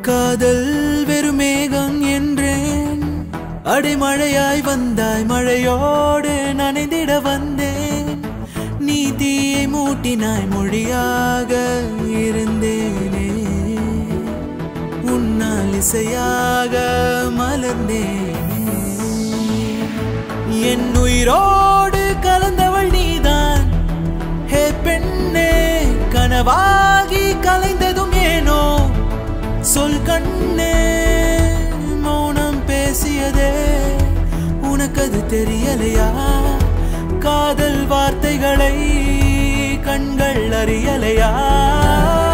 காதல் வெறுமேகம் என்றேன் அடைமழையாய் வந்தாய் மழையோடு நனைந்திட வந்தேன் நீ தீயை மூட்டினாய் மொழியாக இருந்தேனே உன்னால் இசையாக மலர்ந்தேனே என் உயிரோடு கலந்தவள் நீதான் ஹே பெண்ணே கனவாகி கலைந்ததும் ஏனோ சொல் கண்ணே மௌனம் பேசியதே உனக்கது தெரியலையா காதல் வார்த்தைகளை கண்கள் அறியலையா